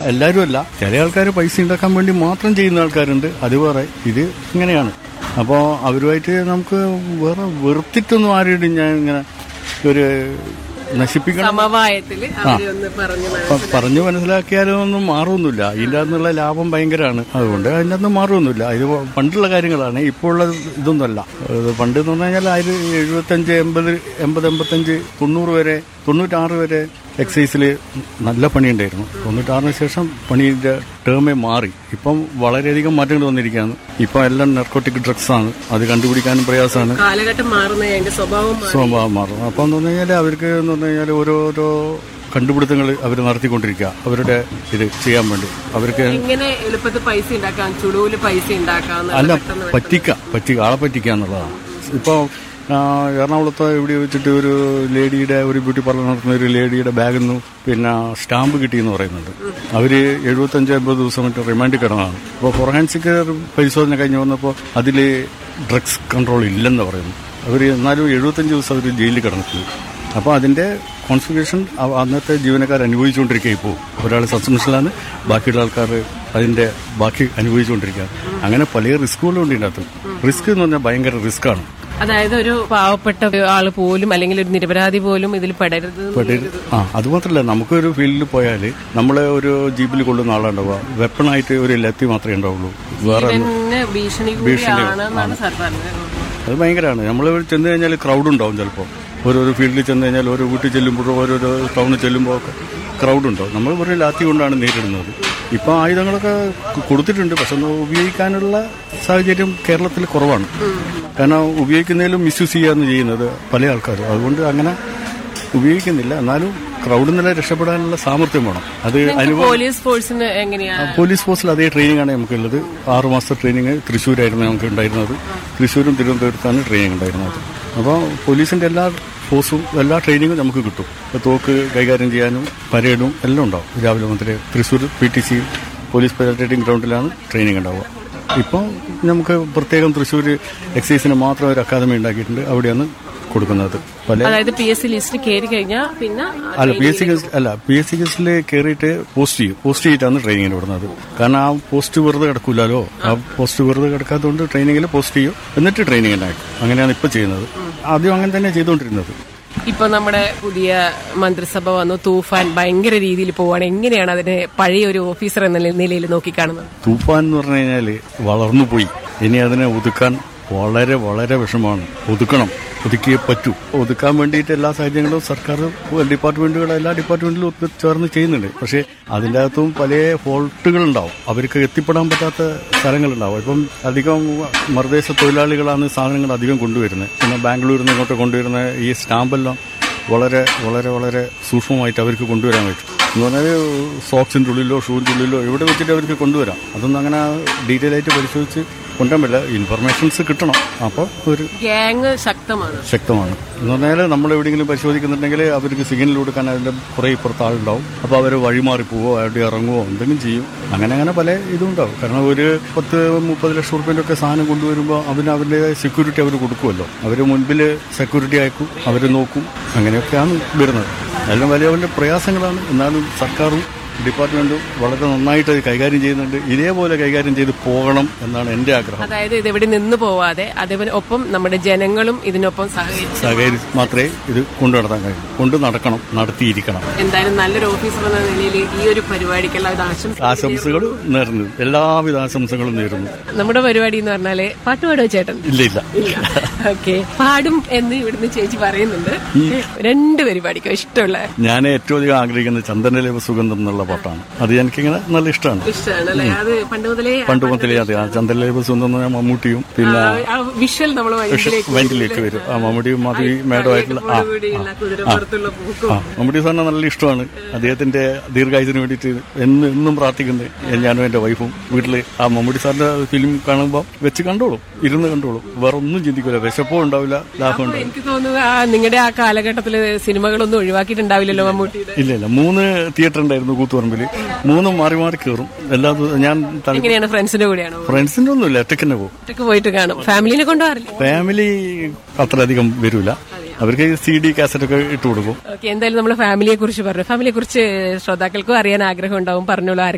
എല്ലാവരും അല്ല ചില ആൾക്കാർ പൈസ ഉണ്ടാക്കാൻ വേണ്ടി മാത്രം ചെയ്യുന്ന ആൾക്കാരുണ്ട് അത് വേറെ ഇത് ഇങ്ങനെയാണ് അപ്പോൾ അവരുമായിട്ട് നമുക്ക് വേറെ വെറുത്തിട്ടൊന്നും ആരോടും ഞാൻ ഇങ്ങനെ ഒരു നശിപ്പിക്കണം സമവായത്തില് അവരെ ഒന്ന് പറഞ്ഞു പ- പറഞ്ഞു മനസ്സിലാക്കിയാലും ഒന്നും മാറുമൊന്നുമില്ല ഇതിൻ്റെ അകത്തുള്ള ലാഭം ഭയങ്കരമാണ് അതുകൊണ്ട് അതിൻ്റെ അകത്ത് മാറുമൊന്നുമില്ല ഇത് പണ്ടുള്ള കാര്യങ്ങളാണ് ഇപ്പോൾ ഉള്ള ഇതൊന്നുമല്ല ഇത് പണ്ട് എന്ന് പറഞ്ഞു കഴിഞ്ഞാൽ ആയിരം എഴുപത്തഞ്ച് എൺപത് എൺപത് എൺപത്തഞ്ച് തൊണ്ണൂറ് വരെ തൊണ്ണൂറ്റാറ് വരെ എക്സൈസിൽ നല്ല പണിയുണ്ടായിരുന്നു തൊണ്ണൂറ്റാറിന് ശേഷം പണിയുടെ ടേമേ മാറി ഇപ്പം വളരെയധികം മാറ്റങ്ങൾ വന്നിരിക്കുകയാണ് ഇപ്പം എല്ലാം നെർക്കോട്ടിക് ഡ്രഗ്സ് ആണ് അത് കണ്ടുപിടിക്കാനും പ്രയാസമാണ് കാലഘട്ടം മാറുന്ന അതിന്റെ സ്വഭാവം മാറി. സ്വഭാവം മാറും അപ്പം എന്ന് പറഞ്ഞു കഴിഞ്ഞാൽ അവർക്ക് എന്ന് പറഞ്ഞു കഴിഞ്ഞാൽ ഓരോരോ കണ്ടുപിടുത്തങ്ങൾ അവർ നടത്തിക്കൊണ്ടിരിക്കുക അവരുടെ ഇത് ചെയ്യാൻ വേണ്ടി അവർക്ക് എങ്ങനെ എളുപ്പത്തിൽ പൈസ ഉണ്ടാക്കാം ചുടുവില് പൈസ ഉണ്ടാക്കാം എന്നുള്ള അല്ല പെട്ടെന്ന് പറ്റിക്ക പറ്റിക്ക ആളെ പറ്റിക്കുക എന്നുള്ളതാണ് ഇപ്പോൾ എറണാകുളത്ത് ഇവിടെ വെച്ചിട്ട് ഒരു ലേഡിയുടെ ഒരു ബ്യൂട്ടി പാർലർ നടത്തുന്ന ഒരു ലേഡിയുടെ ബാഗിൽ നിന്ന് പിന്നെ സ്റ്റാമ്പ് കിട്ടിയെന്ന് പറയുന്നുണ്ട് അവർ എഴുപത്തഞ്ച് അമ്പത് ദിവസം മറ്റേ റിമാൻഡ് കിടന്നതാണ് അപ്പോൾ ഫോറൻസിക് പരിശോധന കഴിഞ്ഞ് വന്നപ്പോൾ അതിൽ ഡ്രഗ്സ് കൺട്രോൾ ഇല്ലെന്ന് പറയുന്നു അവർ എന്നാലും എഴുപത്തഞ്ച് ദിവസം അവർ ജയിലിൽ കിടന്നിട്ടുണ്ട് അപ്പോൾ അതിൻ്റെ കോൺഫിഗറേഷൻ അന്നത്തെ ജീവനക്കാർ അനുഭവിച്ചുകൊണ്ടിരിക്കുക ഇപ്പോൾ ഒരാൾ സസ്പെൻഷനിലാണ് ബാക്കിയുള്ള ആൾക്കാർ അതിൻ്റെ ബാക്കി അനുഭവിച്ചുകൊണ്ടിരിക്കുക അങ്ങനെ പല റിസ്കുകളും ഉണ്ട് ഇതിനകത്ത് റിസ്ക് എന്ന് പറഞ്ഞാൽ ഭയങ്കര റിസ്ക്കാണ് അതായത് ഒരു പാവപ്പെട്ട ആള് പോലും അല്ലെങ്കിൽ ഒരു നിരപരാധി പോലും ഇതിൽ പെടരുത് എന്ന് ആ അതുമാത്രമല്ല നമുക്കൊരു ഫീൽഡിൽ പോയാൽ നമ്മളെ ഒരു ജീപ്പിൽ കൊള്ളുന്ന ആളുണ്ടാവുക വെപ്പണായിട്ട് ഒരു ലത്തി മാത്രമേ ഉണ്ടാവുള്ളൂ വേറെ ഒന്നും- പിന്നെ ഭീഷണി കൂടിയാണ് എന്നാണ് സാർ പറഞ്ഞത് അത് ഭയങ്കരമാണ് നമ്മൾ ചെന്ന് കഴിഞ്ഞാൽ ക്രൗഡ് ഉണ്ടാവും ചിലപ്പോൾ ഓരോരോ ഫീൽഡിൽ ചെന്ന് കഴിഞ്ഞാൽ ഓരോ വീട്ടിൽ ചെല്ലുമ്പോഴോ ഓരോരോ ടൗണിൽ ചെല്ലുമ്പോൾ ഒക്കെ ക്രൗഡ് ഉണ്ടാവും നമ്മൾ വെറും ലാത്തി കൊണ്ടാണ് നേരിടുന്നത് ഇപ്പോൾ ആയുധങ്ങളൊക്കെ കൊ- കൊടുത്തിട്ടുണ്ട് പക്ഷെ ഒന്ന് ഉപയോഗിക്കാനുള്ള സാഹചര്യം കേരളത്തിൽ കുറവാണ് കാരണം ഉപയോഗിക്കുന്നതിലും മിസ്യൂസ് ചെയ്യാന്ന് ചെയ്യുന്നത് പല ആൾക്കാരും അതുകൊണ്ട് അങ്ങനെ ഉപയോഗിക്കുന്നില്ല എന്നാലും ക്രൗഡിൽ നിന്നല്ല രക്ഷപ്പെടാനുള്ള സാമർഥ്യം വേണം അത് അനുഭവം പോലീസ് ഫോഴ്സിന് എങ്ങനെയാ പോലീസ് ഫോഴ്സിൽ അതേ ട്രെയിനിങ് ആണ് നമുക്കുള്ളത് ആറു മാസത്തെ ട്രെയിനിങ് തൃശ്ശൂരായിരുന്നു നമുക്ക് ഉണ്ടായിരുന്നത് തൃശ്ശൂരും തിരുവനന്തപുരത്താണ് ട്രെയിനിങ് ഉണ്ടായിരുന്നത് അപ്പോൾ പോലീസിന്റെ എല്ലാ ഫോഴ്സും എല്ലാ ട്രെയിനിങ്ങും നമുക്ക് കിട്ടും ഇപ്പോൾ തോക്ക് കൈകാര്യം ചെയ്യാനും പരേഡും എല്ലാം ഉണ്ടാവും രാവിലെ മുതൽ Thrissur P T C police parading ഗ്രൗണ്ടിലാണ് ട്രെയിനിങ് ഉണ്ടാവുക ഇപ്പോൾ നമുക്ക് പ്രത്യേകം തൃശ്ശൂർ എക്സൈസിന് മാത്രം ഒരു അക്കാദമി ഉണ്ടാക്കിയിട്ടുണ്ട് അവിടെയാണ് കൊടുക്കുന്നത് പല അതായത് പി എസ് സി ലിസ്റ്റ് കയറി കഴിഞ്ഞാൽ പിന്നെ അല്ല പി എസ് സി കേസ് അല്ല പി എസ് സി കേസിൽ കയറിയിട്ട് പോസ്റ്റ് ചെയ്യും പോസ്റ്റ് ചെയ്തിട്ടാണ് ട്രെയിനിങ്ങിന് വിടുന്നത് കാരണം ആ പോസ്റ്റ് വെറുതെ കിടക്കൂലോ ആ പോസ്റ്റ് വെറുതെ കിടക്കാത്തതുകൊണ്ട് ട്രെയിനിങ്ങിൽ പോസ്റ്റ് ചെയ്യും എന്നിട്ട് ട്രെയിനിങ് ഉണ്ടാക്കും അങ്ങനെയാണ് ഇപ്പോൾ ചെയ്യുന്നത് ആദ്യം അങ്ങനെ തന്നെ ചെയ്തുകൊണ്ടിരുന്നത് ഇപ്പൊ നമ്മുടെ പുതിയ മന്ത്രിസഭ വന്നു തൂഫാൻ ഭയങ്കര രീതിയിൽ പോവാണ് എങ്ങനെയാണ് അതിനെ പഴയ ഒരു ഓഫീസർ എന്ന നിലയിൽ നോക്കിക്കാണുന്നത് തൂഫാൻ എന്ന് പറഞ്ഞു കഴിഞ്ഞാൽ വളർന്നു പോയി ഇനി അതിനെ ഒതുക്കാൻ വളരെ വളരെ വിഷമമാണ് ഒതുക്കണം ഒതുക്കിയേ പറ്റൂ ഒതുക്കാൻ വേണ്ടിയിട്ട് എല്ലാ സാഹചര്യങ്ങളും സർക്കാർ ഡിപ്പാർട്ട്മെന്റുകൾ എല്ലാ ഡിപ്പാർട്ട്മെന്റിലും ഒത്തു ചേർന്ന് ചെയ്യുന്നുണ്ട് പക്ഷേ അതിൻ്റെ അകത്തും പല ഫോൾട്ടുകളുണ്ടാവും അവർക്ക് എത്തിപ്പെടാൻ പറ്റാത്ത സ്ഥലങ്ങളുണ്ടാവും ഇപ്പം അധികം മറുദേശ തൊഴിലാളികളാണ് സാധനങ്ങൾ അധികം കൊണ്ടുവരുന്നത് പിന്നെ ബാംഗ്ലൂരിൽ നിന്ന് ഇങ്ങോട്ട് കൊണ്ടുവരുന്ന ഈ സ്റ്റാമ്പെല്ലാം വളരെ വളരെ വളരെ സൂക്ഷ്മമായിട്ട് അവർക്ക് കൊണ്ടുവരാൻ പറ്റും എന്ന് പറഞ്ഞാൽ സോക്സിൻ്റെ ഉള്ളിലോ ഷൂവിൻ്റെ ഉള്ളിലോ എവിടെ വെച്ചിട്ട് അവർക്ക് കൊണ്ടുവരാം അതൊന്നും അങ്ങനെ ഡീറ്റെയിൽ ആയിട്ട് പരിശോധിച്ച് കൊണ്ടുവരാൻ പറ്റില്ല ഇൻഫർമേഷൻസ് കിട്ടണം അപ്പോൾ ഒരു ഗ്യാങ് ശക്തമാണ് ശക്തമാണ് എന്ന് പറഞ്ഞാൽ നമ്മൾ എവിടെയെങ്കിലും പരിശോധിക്കുന്നുണ്ടെങ്കിൽ അവർക്ക് സിഗ്നൽ കൊടുക്കാൻ അതിൻ്റെ കുറേ ഇപ്പുറത്ത് ആളുണ്ടാവും അപ്പോൾ അവർ വഴിമാറി പോവോ അവിടെ ഇറങ്ങുവോ എന്തെങ്കിലും ചെയ്യും അങ്ങനെ അങ്ങനെ പല ഇതും ഉണ്ടാവും കാരണം ഒരു പത്ത് മുപ്പത് ലക്ഷം റുപ്യൻ്റെ ഒക്കെ സാധനം കൊണ്ടുവരുമ്പോൾ അവന് അവരുടെ സെക്യൂരിറ്റി അവർ കൊടുക്കുമല്ലോ അവർ മുൻപിൽ സെക്യൂരിറ്റി അയക്കും അവർ നോക്കും അങ്ങനെയൊക്കെയാണ് വരുന്നത് എല്ലാം വലിയ വലിയ പ്രയാസങ്ങളാണ് എന്നാലും സർക്കാരും ഡിപ്പാർട്ട്മെന്റും വളരെ നന്നായിട്ട് അത് കൈകാര്യം ചെയ്യുന്നുണ്ട് ഇതേപോലെ കൈകാര്യം ചെയ്ത് പോകണം എന്നാണ് എൻ്റെ ആഗ്രഹം അതായത് ഇത് എവിടെ നിന്ന് പോവാതെ അതേപോലെ ഒപ്പം നമ്മുടെ ജനങ്ങളും ഇതിനൊപ്പം സഹകരിച്ചു സഹകരിച്ച് മാത്രമേ ഇത് കൊണ്ടു നടത്താൻ കഴിയൂ കൊണ്ടു നടക്കണം നടത്തിയിരിക്കണം എന്തായാലും നല്ലൊരു ഓഫീസർ എന്ന നിലയിൽ ഈ ഒരു പരിപാടിക്കുള്ള ഇത് ആശംസ ആശംസകൾ നേർന്നു എല്ലാവിധ ആശംസകളും നേരുന്നു നമ്മുടെ പരിപാടി എന്ന് പറഞ്ഞാല് പാട്ട് പാടുവോ ചേട്ടൻ ഇല്ല ഇല്ല ഓക്കെ പാടും എന്ന് ഇവിടുന്ന് ചേച്ചി പറയുന്നുണ്ട് രണ്ട് പരിപാടിക്കോ ഇഷ്ടമുള്ള ഞാൻ ഏറ്റവും അധികം ആഗ്രഹിക്കുന്നത് ചന്ദനലേവ സുഗന്ധം എന്നുള്ള പാട്ടാണ് അത് എനിക്കിങ്ങനെ നല്ല ഇഷ്ടമാണ് ഇഷ്ടമാണ് അല്ലേ അത് പണ്ട് മുതലേ പണ്ട് മുതലേ അതെ ആ ചന്ദനലേവ സുഗന്ധം എന്ന് പറഞ്ഞാൽ മമ്മൂട്ടിയും പിന്നെ വിഷ്വൽ നമ്മൾ വൈൻഡിലേക്ക് വരും ആ മമ്മൂട്ടിയും മാധവി മേഡമായിട്ടുള്ള ആ കൂടിയുള്ള കുതിരപ്പുറത്തുള്ള പൂക്കും ആ മമ്മൂട്ടി സാറിനെ നല്ല ഇഷ്ടമാണ് അദ്ദേഹത്തിന്റെ ദീർഘായുസിന് വേണ്ടിയിട്ട് എന്ന് എന്നും പ്രാർത്ഥിക്കുന്നത് ഞാനും എന്റെ വൈഫും വീട്ടിൽ ആ മമ്മൂട്ടി സാറിന്റെ ഫിലിം കാണുമ്പോൾ വെച്ച് കണ്ടോളും ഇരുന്ന് കണ്ടോളും വേറെ ഒന്നും ചിന്തിക്കില്ല വിശപ്പോ ഉണ്ടാവില്ല ലാഭം ഉണ്ടാവില്ല എനിക്ക് തോന്നുന്നു ആ നിങ്ങളുടെ ആ കാലഘട്ടത്തില് സിനിമകളൊന്നും ഒഴിവാക്കിയിട്ടുണ്ടാവില്ലല്ലോ മമ്മൂട്ടിയുടെ ഇല്ല ഇല്ല മൂന്ന് തിയേറ്റർ ഉണ്ടായിരുന്നു കൂത്തുപറമ്പിൽ മൂന്നും മാറി മാറി കയറും എല്ലാ ദിവസവും ഞാൻ തല- എങ്ങനെയാണ് ഫ്രണ്ട്സിന്റെ കൂടെയാണോ ഫ്രണ്ട്സിന്റെ ഒന്നുമില്ല ഒറ്റയ്ക്ക് തന്നെ പോകും ഒറ്റക്ക് പോയിട്ട് കാണും ഫാമിലിനെ കൊണ്ടുപോകാറില്ല ഫാമിലി അത്രയധികം വരൂല അവർക്ക് സി ഡി കാസറ്റ് ഒക്കെ ഇട്ട് കൊടുക്കും ഓക്കെ എന്തായാലും നമ്മൾ ഫാമിലിയെ കുറിച്ച് പറഞ്ഞു ഫാമിലിയെ കുറിച്ച് ശ്രോതാക്കൾക്കും അറിയാൻ ആഗ്രഹം ഉണ്ടാവും പറഞ്ഞോളൂ ആരൊക്കെ